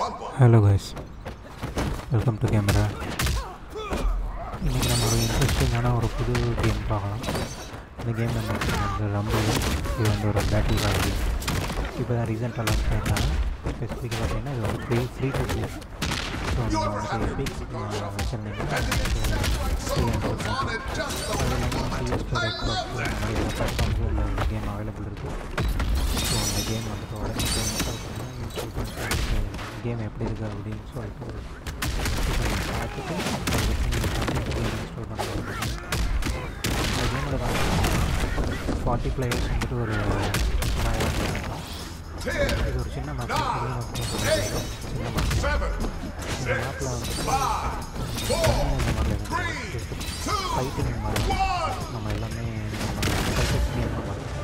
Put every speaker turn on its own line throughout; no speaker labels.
rumble.
Hello guys welcome to camera இன்றைக்கி நம்ம ஒரு இன்ட்ரெஸ்டிங்கான ஒரு புது கேம் பார்க்கலாம் இந்த கேம் என்ன இந்த ரம்பிள் இது வந்து ஒரு பேட்டில் ராயல் கேம் இப்போ தான் ரீசெண்டாக லான்ச் பண்ணியிருந்தாங்க ஸ்பெசிஃபிக்காக பார்த்தீங்கன்னா இது வந்து free free to play so நீங்கள் வந்துட்டு எபிக்ஸ் வச்சுருந்தீங்கன்னா free and
On it just the
அது இல்லாமல் பிஎஸ் ஸ்டோர் எக்ஸ்பாக்ஸ் இந்த மாதிரி எல்லா பிளாட்ஃபார்ம்ஸும் இந்த கேம் அவைலபிள் இருக்குது ஸோ அந்த கேம் வந்துட்டு உடனே இன்ஸ்டால் பண்ணால் இன்ஸ்டால் பண்ணிட்டு கேம் எப்படி இருக்குது அப்படின்னு சொல்லிட்டு பார்த்துட்டு அதுக்கப்புறம் நீங்கள் கேம் இன்ஸ்டால் பண்ணுறது இந்த கேமில் பார்த்தீங்கன்னா ஃபார்ட்டி பிளேயர்ஸ் வந்துட்டு ஒரு நாலாயிரம் player இருக்கலாம்.
ten,
இது ஒரு சின்ன மேப் சின்ன மேப்
seven,
இந்த மேப்பில் வந்து
five,
இந்த
four,
மாதிரி
three, two,
ஃபைட்டிங் மாதிரி
one.
நம்ம எல்லாமே நம்ம ஃபைட்டர்ஸ் கேம்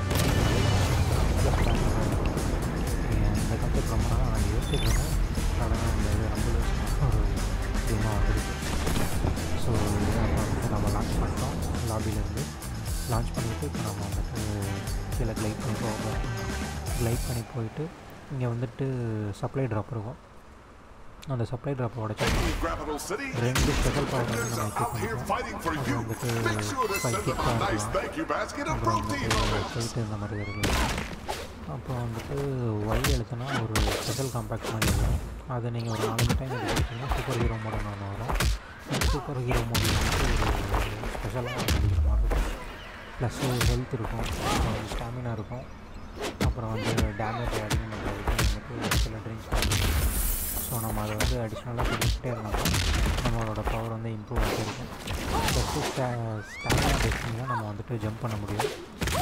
இந்த கான்செப்ட் ரொம்ப நாள் நான் யோசிச்சுட்டு இருந்தேன் ஆனால் இந்த இது ரொம்ப ஒரு கேமாக வந்துருக்கு ஸோ இதை வந்து நம்ம லான்ச் பண்ணிட்டோம் லாபிலேருந்து லான்ச் பண்ணிவிட்டு இப்போ நம்ம வந்துட்டு கீழே க்ளைட் பண்ணி போவோம் க்ளைட் பண்ணி போயிட்டு இங்கே வந்துட்டு சப்ளை ட்ராப் இருக்கும் அந்த சப்ளை ட்ராப் உடச்சி
Capital City.
ரெண்டு ஸ்பெஷல் பவர் வந்து
Defenders
நம்ம
are
எக்யூப்
out here
பண்ணிக்கலாம்
fighting for
அது
you.
வந்துட்டு
Make sure to
five
send them
கிட்ஸாக
a nice
இருக்கலாம்
thank you basket of
அப்புறம்
protein
வந்துட்டு
on it.
போயிட்டு இந்த மாதிரி இருக்குது அப்புறம் வந்துட்டு ஒய் எழுத்துனா ஒரு ஸ்பெஷல் காம்பேக்ட் மாதிரி வரும் அதை நீங்கள் ஒரு நாலஞ்சு டைம் எடுத்துக்கிட்டிங்கன்னா சூப்பர் ஹீரோ மோடன் ஒன்று வரும் அந்த சூப்பர் ஹீரோ மோடில் வந்துட்டு ஒரு ஸ்பெஷலாக அடிக்கிற மாதிரி இருக்கும் ப்ளஸ்ஸு ஹெல்த் இருக்கும் அப்புறம் ஸ்டாமினா இருக்கும் அப்புறம் வந்து டேமேஜ் அதிகம் பண்ணுறதுக்கு வந்துட்டு சில ட்ரிங்க்ஸ் இருக்கும் ஸோ நம்ம அதை வந்து அடிஷ்னலாக குடிச்சிட்டே இருந்தோம்னா நம்மளோட பவர் வந்து இம்ப்ரூவ் ஆகிட்டே இருக்கும் ப்ளஸ்ஸு ஸ்டா ஸ்டாமினா பேஸ் பண்ணி தான் நம்ம வந்துட்டு ஜம்ப் பண்ண முடியும்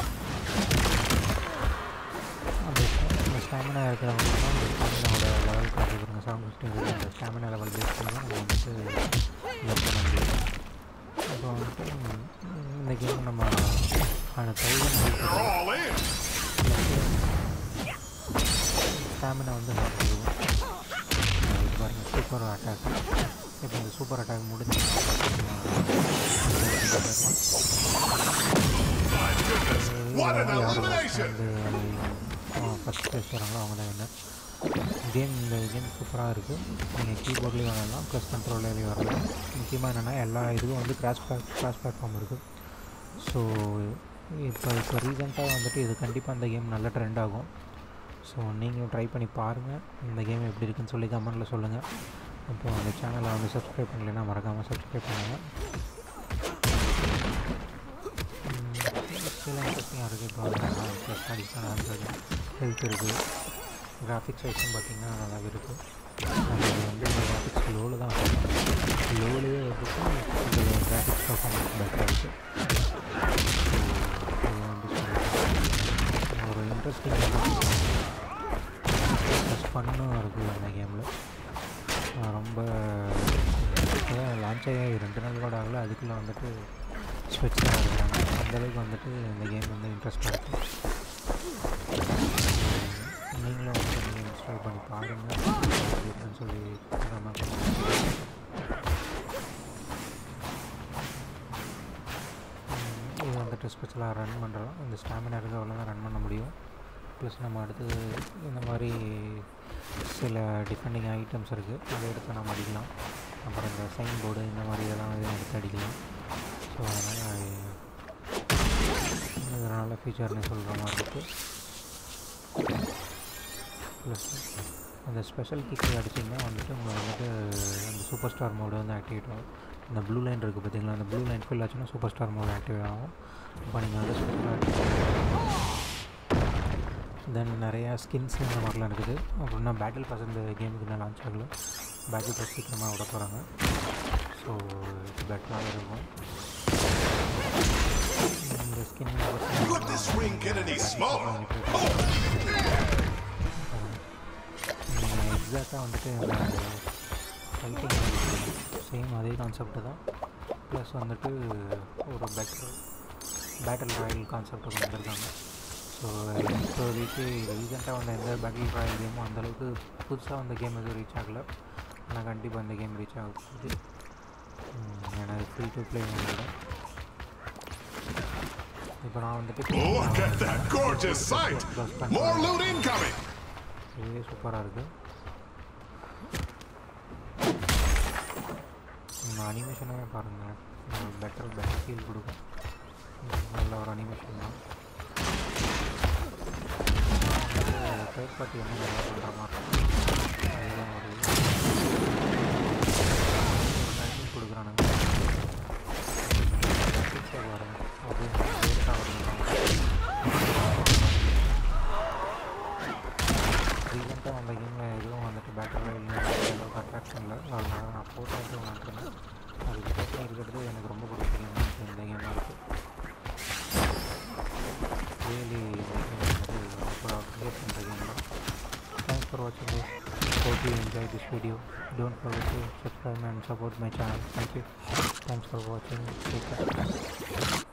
அந்த அந்த ஸ்டாமினா இருக்கிறவங்க தான் அந்த ஸ்டாமினாவோட லெவல் காட்டுறதுங்க செவன் ஃபிஃப்டி அந்த ஸ்டாமினா லெவல் பேஸ் பண்ணி தான் நம்ம வந்துட்டு ஜம்ப் பண்ண முடியும் அப்புறம் வந்துட்டு ம், இந்த கேம் நம்ம thousand
They're all in.
Stamina வந்து இருக்கும் இது பாருங்க சூப்பர் அட்டாக் இப்போ இந்த சூப்பர் அட்டாக் முடிஞ்சு
What an elimination.
First place வராங்களோ அவங்க தான் என்ன கேம் இந்த கேம் சூப்பராக இருக்குது நீங்கள் கீபோர்ட்லேயும் விளாடலாம் ப்ளஸ் கண்ட்ரோல்லையும் வரலாம் முக்கியமாக என்னென்னா எல்லா இதுவும் வந்து கிராஸ் பிளாட் கிராஸ் பிளாட்ஃபார்ம் இருக்குது ஸோ இப்போ இப்போ ரீசெண்டாக வந்துட்டு இது கண்டிப்பாக இந்த கேம் நல்ல ட்ரெண்ட் ஆகும் ஸோ நீங்களும் ட்ரை பண்ணி பாருங்கள் இந்த கேம் எப்படி இருக்குன்னு சொல்லி கமெண்ட்டில் சொல்லுங்கள் அப்புறம் அந்த சேனலை வந்து சப்ஸ்கிரைப் பண்ணலைன்னா மறக்காமல் சப்ஸ்கிரைப் பண்ணுங்கள் சில இன்ட்ரெஸ்டிங்காக இருக்குது இப்போ ப்ளஸ் அடிஷனல் ஹண்ட்ரட் ஹெல்த் இருக்குது கிராஃபிக்ஸ் வைஸும் பார்த்தீங்கன்னா நல்லாவே இருக்குது அது வந்து இந்த கிராஃபிக்ஸ் லோவில் தான் லோவிலேயே வந்துட்டு இந்த கிராஃபிக்ஸ் பர்ஃபார்மன்ஸ் பெட்டராக இருக்குது இது வந்து சொல்லிட்டு ஒரு இன்ட்ரெஸ்டிங் ப்ளஸ் ஃபன்னும் இருக்குது அந்த கேமில் ரொம்ப லான்ச் ஆகி ரெண்டு நாள் கூட ஆகல அதுக்குள்ளே வந்துட்டு ஸ்விட்ச்லாம் இருக்கிறாங்க அந்தளவுக்கு வந்துட்டு இந்த கேம் வந்து இன்ட்ரெஸ்டாக இருக்குது நீங்களும் வந்து நீங்கள் இன்ஸ்டால் பண்ணி பாருங்கள் எப்படி இருக்குன்னு சொல்லி நம்ம இது வந்துட்டு ஸ்பெஷலாக ரன் பண்ணுறோம் இந்த ஸ்டாமினா இருக்க அவ்வளோ தான் ரன் பண்ண முடியும் ப்ளஸ் நம்ம அடுத்து இந்த மாதிரி சில டிஃபெண்டிங் ஐட்டம்ஸ் இருக்குது அதை எடுத்து நம்ம அடிக்கலாம் அப்புறம் இந்த சைன் போர்டு இந்த மாதிரி இதெல்லாம் இதை எடுத்து அடிக்கலாம் ஸோ அதனால் இதனால் ஃபீச்சர்னு சொல்கிற மாதிரி இருக்குது ப்ளஸ் அந்த ஸ்பெஷல் கிக்கு அடிச்சிங்கன்னா வந்துட்டு உங்களுக்கு வந்துட்டு அந்த சூப்பர் ஸ்டார் மோடு வந்து ஆக்டிவேட் ஆகும் இந்த ப்ளூ லைன் இருக்குது பார்த்தீங்களா அந்த ப்ளூ லைன் ஃபில் ஆச்சுன்னா சூப்பர் ஸ்டார் மோடு ஆக்டிவேட் ஆகும் இப்போ நீங்கள் வந்து ஸ்பெஷலாக தென் நிறையா ஸ்கின்ஸ் இந்த மாதிரிலாம் இருக்குது அப்படின்னா பேட்டில் பாஸ் இந்த கேமுக்கு இன்னும் லான்ச் ஆகல பேட்டில் பாஸ் சீக்கிரமாக விட போகிறாங்க ஸோ இது பெட்டராக இருக்கும் இந்த skin
Could this ring get any smaller?
எக்ஸாக்டாக வந்துட்டு அந்த ஃபைட்டிங் சேம் அதே கான்செப்ட் தான் ப்ளஸ் வந்துட்டு ஒரு பெட்டர் பேட்டில் ராயல் கான்செப்ட் கொண்டு வந்திருக்காங்க ஸோ இப்போதைக்கு ரீசெண்டாக வந்த எந்த பேட்டில் ராயல் கேமும் அந்தளவுக்கு புதுசாக வந்த கேம் எதுவும் ரீச் ஆகலை ஆனால் கண்டிப்பாக இந்த கேம் ரீச் ஆக போகுது ம், ஏன்னா ஃப்ரீ டு ப்ளே இப்போ நான் வந்துட்டு
Look at that gorgeous sight. More loot incoming.
இதுவே சூப்பராக இருக்குது அனிமேஷனே பாருங்கள் பெட்டர் பெட்டர் ஃபீல் கொடுக்கும் உம், நல்ல ஒரு அனிமேஷன் தான் தேர்ட் பார்ட்டி வந்து நல்லா பண்ணுற மாதிரி இருக்கும் அதுதான் ஒரு டைமிங் கொடுக்குறானுங்க graphics-அ பாருங்க அப்படியே லேட்டாக வருது ரீசெண்டாக அந்த கேமில் எதுவும் வந்துட்டு பேட்டர் அளவுக்கு அட்ராக்ஷன் இல்லை அதனால நான் போட்டு மாட்டேன் அதுக்கு போட்டு இருக்கிறது எனக்கு ரொம்ப பிடிச்ச கேம் இந்த கேமாக இருக்குது ரியலி இந்த கேம் வந்து ரொம்ப அப்டேட் பண்ணுற கேம் தான் தேங்க்ஸ் ஃபார் வாட்சிங் this hope you enjoy this video don't forget to subscribe and support my channel thank you thanks for watching take care